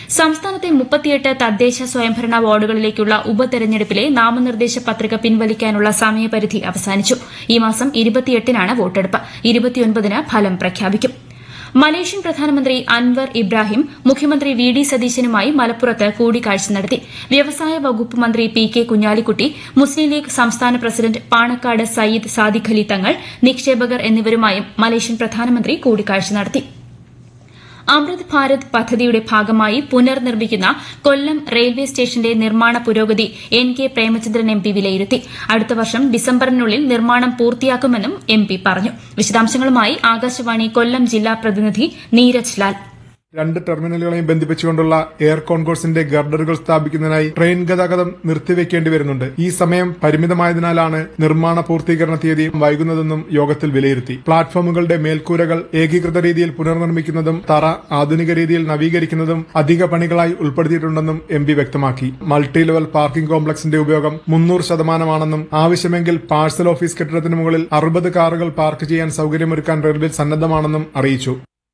സംസ്ഥാനത്തെ മുപ്പത്തിയെട്ട് തദ്ദേശ സ്വയംഭരണ വാർഡുകളിലേക്കുള്ള ഉപതെരഞ്ഞെടുപ്പിലെ നാമനിർദ്ദേശ പത്രിക പിൻവലിക്കാനുള്ള സമയപരിധി അവസാനിച്ചു ഈ മാസം ഇരുപത്തിയെട്ടിനാണ് വോട്ടെടുപ്പ് ഇരുപത്തിയൊൻപതിന് ഫലം പ്രഖ്യാപിക്കും മലേഷ്യൻ പ്രധാനമന്ത്രി അൻവർ ഇബ്രാഹിം മുഖ്യമന്ത്രി വി ഡി സതീശനുമായി മലപ്പുറത്ത് കൂടിക്കാഴ്ച നടത്തി വ്യവസായ വകുപ്പ് മന്ത്രി പി കെ കുഞ്ഞാലിക്കുട്ടി മുസ്ലിം ലീഗ് സംസ്ഥാന പ്രസിഡന്റ് പാണക്കാട് സയ്യിദ് സാദിഖ് അലി തങ്ങൾ നിക്ഷേപകർ എന്നിവരുമായും മലേഷ്യൻ പ്രധാനമന്ത്രി കൂടിക്കാഴ്ച നടത്തി അമൃത് ഭാരത് പദ്ധതിയുടെ ഭാഗമായി പുനർനിർമ്മിക്കുന്ന കൊല്ലം റെയിൽവേ സ്റ്റേഷന്റെ നിർമ്മാണ പുരോഗതി N K Premachandran M P വിലയിരുത്തി അടുത്ത വർഷം ഡിസംബറിനുള്ളിൽ നിർമ്മാണം പൂർത്തിയാക്കുമെന്നും എം പി പറഞ്ഞു വിശദാംശങ്ങളുമായി ആകാശവാണി കൊല്ലം ജില്ലാ പ്രതിനിധി നീരജ് ലാൽ രണ്ട് ടെർമിനലുകളെയും ബന്ധിപ്പിച്ചുകൊണ്ടുള്ള എയർ കോൺകോഴ്സിന്റെ ഗർഡറുകൾ സ്ഥാപിക്കുന്നതിനായി ട്രെയിൻ ഗതാഗതം നിർത്തിവെക്കേണ്ടി വരുന്നുണ്ട് ഈ സമയം പരിമിതമായതിനാലാണ് നിർമ്മാണ പൂർത്തീകരണ തീയതി വൈകുന്നതെന്നും യോഗത്തിൽ വിലയിരുത്തി പ്ലാറ്റ്ഫോമുകളുടെ മേൽക്കൂരകൾ ഏകീകൃത രീതിയിൽ പുനർനിർമ്മിക്കുന്നതും തറ ആധുനിക രീതിയിൽ നവീകരിക്കുന്നതും അധിക പണികളായി ഉൾപ്പെടുത്തിയിട്ടുണ്ടെന്നും എം പി വ്യക്തമാക്കി മൾട്ടി ലെവൽ പാർക്കിംഗ് കോംപ്ലക്സിന്റെ ഉപയോഗം മുന്നൂറ് ശതമാനമാണെന്നും ആവശ്യമെങ്കിൽ പാഴ്സൽ ഓഫീസ് കെട്ടിടത്തിന് മുകളിൽ അറുപത് കാറുകൾ പാർക്ക് ചെയ്യാൻ സൌകര്യമൊരുക്കാൻ റെയിൽവേ സന്നദ്ധമാണെന്നും അറിയിച്ചു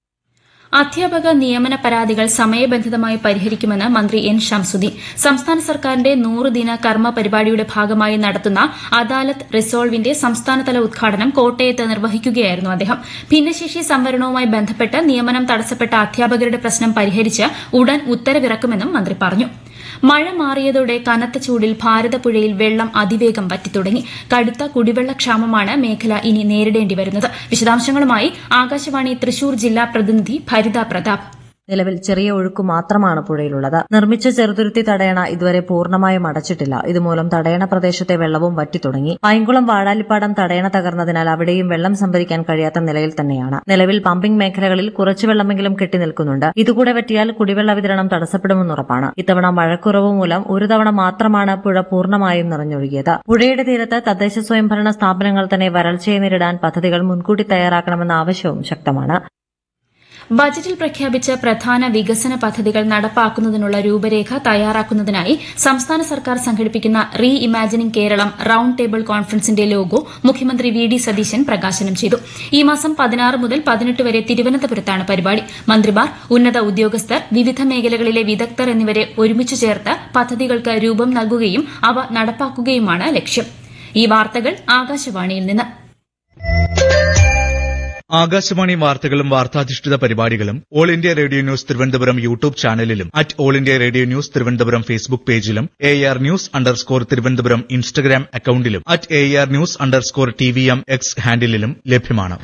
അധ്യാപക നിയമന പരാതികൾ സമയബന്ധിതമായി പരിഹരിക്കുമെന്ന് മന്ത്രി എൻ ഷംസുദ്ദീൻ സംസ്ഥാന സർക്കാരിന്റെ നൂറ് ദിന കർമ്മ പരിപാടിയുടെ ഭാഗമായി നടത്തുന്ന അദാലത്ത് റിസോൾവിന്റെ സംസ്ഥാനതല ഉദ്ഘാടനം കോട്ടയത്ത് നിർവഹിക്കുകയായിരുന്നു അദ്ദേഹം ഭിന്നശേഷി സംവരണവുമായി ബന്ധപ്പെട്ട് നിയമനം തടസ്സപ്പെട്ട അധ്യാപകരുടെ പ്രശ്നം പരിഹരിച്ച് ഉടൻ ഉത്തരവിറക്കുമെന്നും മന്ത്രി പറഞ്ഞു മഴ മാറിയതോടെ കനത്ത ചൂടിൽ ഭാരതപ്പുഴയിൽ വെള്ളം അതിവേഗം വറ്റിത്തുടങ്ങി കടുത്ത കുടിവെള്ളക്ഷാമമാണ് മേഖല ഇനി നേരിടേണ്ടി വരുന്നത് വിശദാംശങ്ങളുമായി ആകാശവാണി തൃശൂർ ജില്ലാ പ്രതിനിധി ഭരിത പ്രതാപ് നിലവിൽ ചെറിയ ഒഴുക്ക് മാത്രമാണ് പുഴയിലുള്ളത് നിർമ്മിച്ച ചെറുതുരുത്തി തടയണ ഇതുവരെ പൂർണ്ണമായും അടച്ചിട്ടില്ല ഇതുമൂലം തടയണ പ്രദേശത്തെ വെള്ളവും വറ്റിത്തുടങ്ങി പൈങ്കുളം വാഴാലിപ്പാടം തടയണ തകർന്നതിനാൽ അവിടെയും വെള്ളം സംഭരിക്കാൻ കഴിയാത്ത നിലയിൽ തന്നെയാണ് നിലവിൽ പമ്പിംഗ് മേഖലകളിൽ കുറച്ചു വെള്ളമെങ്കിലും കെട്ടിനിൽക്കുന്നുണ്ട് ഇതുകൂടെ വറ്റിയാൽ കുടിവെള്ള വിതരണം തടസ്സപ്പെടുമെന്നുറപ്പാണ് ഇത്തവണ മഴക്കുറവ് മൂലം ഒരു തവണ മാത്രമാണ് പുഴ പൂർണ്ണമായും നിറഞ്ഞൊഴുകിയത് പുഴയുടെ തീരത്ത് തദ്ദേശ സ്വയംഭരണ സ്ഥാപനങ്ങൾ തന്നെ വരൾച്ചയെ നേരിടാൻ പദ്ധതികൾ മുൻകൂട്ടി തയ്യാറാക്കണമെന്ന ആവശ്യവും ശക്തമാണ് ബജറ്റിൽ പ്രഖ്യാപിച്ച പ്രധാന വികസന പദ്ധതികൾ നടപ്പാക്കുന്നതിനുള്ള രൂപരേഖ തയ്യാറാക്കുന്നതിനായി സംസ്ഥാന സർക്കാർ സംഘടിപ്പിക്കുന്ന reimagining Keralam round table കോൺഫറൻസിന്റെ ലോഗോ മുഖ്യമന്ത്രി വി ഡി സതീശൻ പ്രകാശനം ചെയ്തു ഈ മാസം പതിനാറ് മുതൽ പതിനെട്ട് വരെ തിരുവനന്തപുരത്താണ് പരിപാടി മന്ത്രിമാർ ഉന്നത ഉദ്യോഗസ്ഥർ വിവിധ മേഖലകളിലെ വിദഗ്ധർ എന്നിവരെ ഒരുമിച്ച് ചേർത്ത് പദ്ധതികൾക്ക് രൂപം നൽകുകയും അവ നടപ്പാക്കുകയുമാണ് ലക്ഷ്യം ഈ വാർത്തകൾ ആകാശവാണിയിൽ നിന്ന് ആകാശവാണി വാർത്തകളും വാർത്താധിഷ്ഠിത പരിപാടികളും all India radio news Thiruvananthapuram YouTube ചാനലിലും at all India radio news Thiruvananthapuram Facebook പേജിലും A R news underscore Thiruvananthapuram Instagram അക്കൌണ്ടിലും at A R news underscore T V M X ഹാൻഡിലും ലഭ്യമാണ്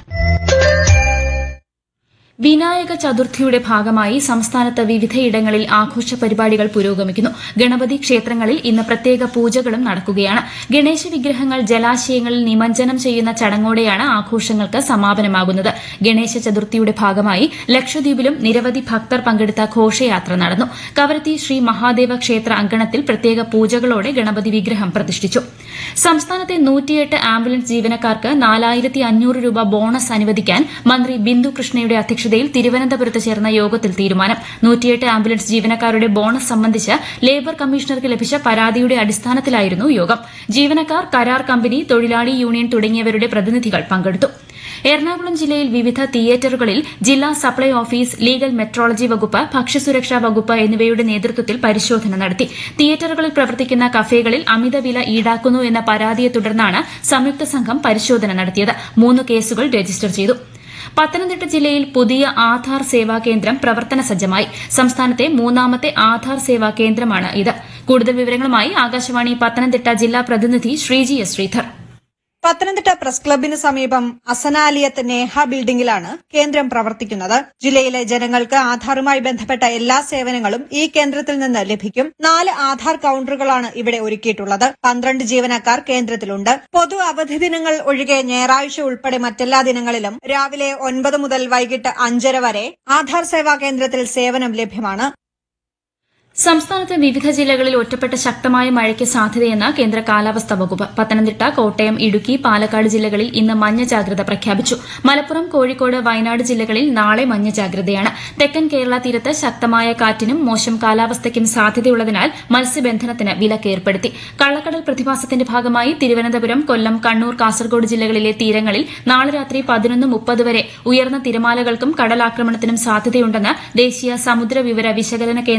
വിനായക ചതുർത്ഥിയുടെ ഭാഗമായി സംസ്ഥാനത്ത് വിവിധയിടങ്ങളിൽ ആഘോഷ പരിപാടികൾ പുരോഗമിക്കുന്നു ഗണപതി ക്ഷേത്രങ്ങളിൽ ഇന്ന് പ്രത്യേക പൂജകളും നടക്കുകയാണ് ഗണേശ വിഗ്രഹങ്ങൾ ജലാശയങ്ങളിൽ നിമജ്ജനം ചെയ്യുന്ന ചടങ്ങോടെയാണ് ആഘോഷങ്ങൾക്ക് സമാപനമാകുന്നത് ഗണേശ ചതുർത്ഥിയുടെ ഭാഗമായി ലക്ഷദ്വീപിലും നിരവധി ഭക്തർ പങ്കെടുത്ത ഘോഷയാത്ര നടന്നു കവരത്തി ശ്രീ മഹാദേവ ക്ഷേത്ര അങ്കണത്തിൽ പ്രത്യേക പൂജകളോടെ ഗണപതി വിഗ്രഹം പ്രതിഷ്ഠിച്ചു സംസ്ഥാനത്തെ നൂറ്റിയെട്ട് ആംബുലൻസ് ജീവനക്കാർക്ക് നാലായിരത്തി അഞ്ഞൂറ് രൂപ ബോണസ് അനുവദിക്കാൻ മന്ത്രി ബിന്ദു കൃഷ്ണയുടെ അധ്യക്ഷതയിൽ തിരുവനന്തപുരത്ത് ചേർന്ന യോഗത്തിൽ തീരുമാനം നൂറ്റിയെട്ട് ആംബുലൻസ് ജീവനക്കാരുടെ ബോണസ് സംബന്ധിച്ച് ലേബർ കമ്മീഷണർക്ക് ലഭിച്ച പരാതിയുടെ അടിസ്ഥാനത്തിലായിരുന്നു യോഗം ജീവനക്കാർ കരാർ കമ്പനി തൊഴിലാളി യൂണിയൻ തുടങ്ങിയവരുടെ പ്രതിനിധികൾ പങ്കെടുത്തു എറണാകുളം ജില്ലയിൽ വിവിധ തിയേറ്ററുകളിൽ ജില്ലാ സപ്ലൈ ഓഫീസ് ലീഗൽ മെട്രോളജി വകുപ്പ് ഭക്ഷ്യസുരക്ഷാ വകുപ്പ് എന്നിവയുടെ നേതൃത്വത്തിൽ പരിശോധന നടത്തി തിയേറ്ററുകളിൽ പ്രവർത്തിക്കുന്ന കഫേകളിൽ അമിതവില ഈടാക്കുന്നു എന്ന പരാതിയെ തുടർന്നാണ് സംയുക്ത സംഘം പരിശോധന നടത്തിയത് മൂന്ന് കേസുകൾ രജിസ്റ്റർ ചെയ്തു പത്തനംതിട്ട ജില്ലയിൽ പുതിയ ആധാർ സേവാ കേന്ദ്രം പ്രവർത്തന സജ്ജമായി സംസ്ഥാനത്തെ മൂന്നാമത്തെ ആധാർ സേവാ കേന്ദ്രമാണ് ഇത് കൂടുതൽ വിവരങ്ങളുമായി ആകാശവാണി പത്തനംതിട്ട ജില്ലാ പ്രതിനിധി ശ്രീജി എസ് ശ്രീധർ പത്തനംതിട്ട പ്രസ് ക്ലബിന് സമീപം അസനാലിയത്ത് നേഹ ബിൽഡിംഗിലാണ് കേന്ദ്രം പ്രവർത്തിക്കുന്നത് ജില്ലയിലെ ജനങ്ങൾക്ക് ആധാറുമായി ബന്ധപ്പെട്ട എല്ലാ സേവനങ്ങളും ഈ കേന്ദ്രത്തിൽ നിന്ന് ലഭിക്കും നാല് ആധാർ കൌണ്ടറുകളാണ് ഇവിടെ ഒരുക്കിയിട്ടുള്ളത് പന്ത്രണ്ട് ജീവനക്കാർ കേന്ദ്രത്തിലുണ്ട് പൊതു അവധി ദിനങ്ങൾ ഒഴികെ ഞായറാഴ്ച ഉൾപ്പെടെ മറ്റെല്ലാ ദിനങ്ങളിലും രാവിലെ ഒൻപത് മുതൽ വൈകിട്ട് അഞ്ചര വരെ ആധാർ സേവാ കേന്ദ്രത്തിൽ സേവനം ലഭ്യമാണ് സംസ്ഥാനത്ത് വിവിധ ജില്ലകളിൽ ഒറ്റപ്പെട്ട ശക്തമായ മഴയ്ക്ക് സാധ്യതയെന്ന് കേന്ദ്ര കാലാവസ്ഥാ വകുപ്പ് പത്തനംതിട്ട കോട്ടയം ഇടുക്കി പാലക്കാട് ജില്ലകളിൽ ഇന്ന് മഞ്ഞ ജാഗ്രത പ്രഖ്യാപിച്ചു മലപ്പുറം കോഴിക്കോട് വയനാട് ജില്ലകളിൽ നാളെ മഞ്ഞ ജാഗ്രതയാണ് തെക്കൻ കേരള തീരത്ത് ശക്തമായ കാറ്റിനും മോശം കാലാവസ്ഥയ്ക്കും സാധ്യതയുള്ളതിനാൽ മത്സ്യബന്ധനത്തിന് വിലക്ക് ഏർപ്പെടുത്തി കള്ളക്കടൽ പ്രതിഭാസത്തിന്റെ ഭാഗമായി തിരുവനന്തപുരം കൊല്ലം കണ്ണൂർ കാസർഗോഡ് ജില്ലകളിലെ തീരങ്ങളിൽ നാളെ രാത്രി പതിനൊന്ന് മുപ്പത് വരെ ഉയർന്ന തിരമാലകൾക്കും കടലാക്രമണത്തിനും സാധ്യതയുണ്ടെന്ന് ദേശീയ സമുദ്ര വിവര വിശകലന കേന്ദ്രം